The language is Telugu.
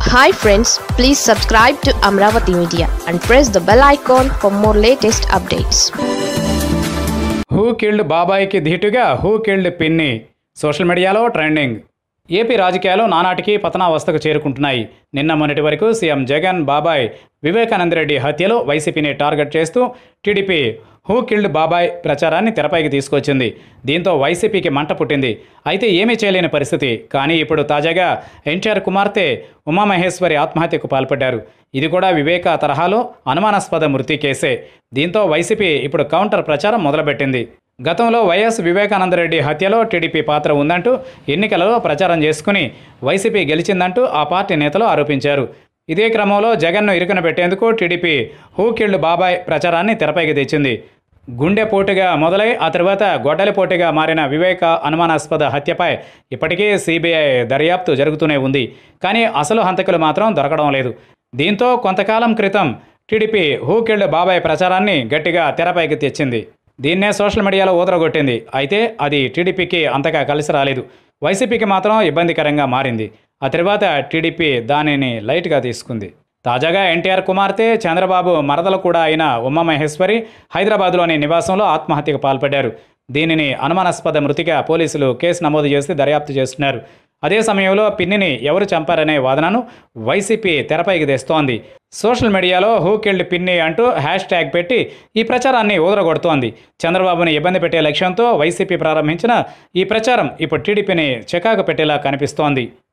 hi friends please subscribe to Amaravati media and press the bell icon for more latest updates who killed బాబాయ్కి ధీటుగా హూ కిల్డ్ పిన్ని సోషల్ మీడియాలో ట్రెండింగ్ ఏపీ రాజకీయాలు నానాటికి పతనావస్థకు చేరుకుంటున్నాయి నిన్న మొన్నటి వరకు సీఎం జగన్ బాబాయ్ వివేకానందరెడ్డి హత్యలో వైసీపీని టార్గెట్ చేస్తూ టీడీపీ హూ కిల్డ్ బాబాయ్ ప్రచారాన్ని తెరపైకి తీసుకొచ్చింది దీంతో వైసీపీకి మంట పుట్టింది అయితే ఏమీ చేయలేని పరిస్థితి కానీ ఇప్పుడు తాజాగా ఎన్టీఆర్ కుమార్తె ఉమామహేశ్వరి ఆత్మహత్యకు పాల్పడ్డారు ఇది కూడా వివేక తరహాలో అనుమానాస్పద మృతి కేసే దీంతో వైసీపీ ఇప్పుడు కౌంటర్ ప్రచారం మొదలుపెట్టింది గతంలో వైఎస్ వివేకానందరెడ్డి హత్యలో టీడీపీ పాత్ర ఉందంటూ ఎన్నికలలో ప్రచారం చేసుకుని వైసీపీ గెలిచిందంటూ ఆ పార్టీ నేతలు ఆరోపించారు ఇదే క్రమంలో జగన్ను ఇరుకున పెట్టేందుకు టీడీపీ హూ కిల్డ్ బాబాయ్ ప్రచారాన్ని తెరపైకి తెచ్చింది గుండె పోటుగా మొదలై ఆ తర్వాత గొడ్డలి పోటుగా మారిన వివేక అనుమానాస్పద హత్యపై ఇప్పటికే సిబిఐ దర్యాప్తు జరుగుతూనే ఉంది కానీ అసలు హంతకులు మాత్రం దొరకడం లేదు దీంతో కొంతకాలం క్రితం టీడీపీ హూ కిల్డ్ బాబాయ్ ప్రచారాన్ని గట్టిగా తెరపైకి తెచ్చింది దీన్నే సోషల్ మీడియాలో ఊదరగొట్టింది అయితే అది టీడీపీకి అంతగా కలిసి రాలేదు వైసీపీకి మాత్రం ఇబ్బందికరంగా మారింది ఆ తర్వాత టీడీపీ దానిని లైట్గా తీసుకుంది తాజాగా ఎన్టీఆర్ కుమార్తె చంద్రబాబు మరదలు కూడా అయిన ఉమామహేశ్వరి హైదరాబాద్లోని నివాసంలో ఆత్మహత్యకు పాల్పడ్డారు దీనిని అనుమానాస్పద మృతిగా పోలీసులు కేసు నమోదు చేసి దర్యాప్తు చేస్తున్నారు అదే సమయంలో పిన్నిని ఎవరు చంపారనే వాదనను వైసీపీ తెరపైకి తెస్తోంది సోషల్ మీడియాలో హూ కిల్డ్ పిన్ని అంటూ హ్యాష్ ట్యాగ్ పెట్టి ఈ ప్రచారాన్ని ఊదరగొడుతోంది చంద్రబాబుని ఇబ్బంది పెట్టే లక్ష్యంతో వైసీపీ ప్రారంభించిన ఈ ప్రచారం ఇప్పుడు టీడీపీని చికాకు పెట్టేలా కనిపిస్తోంది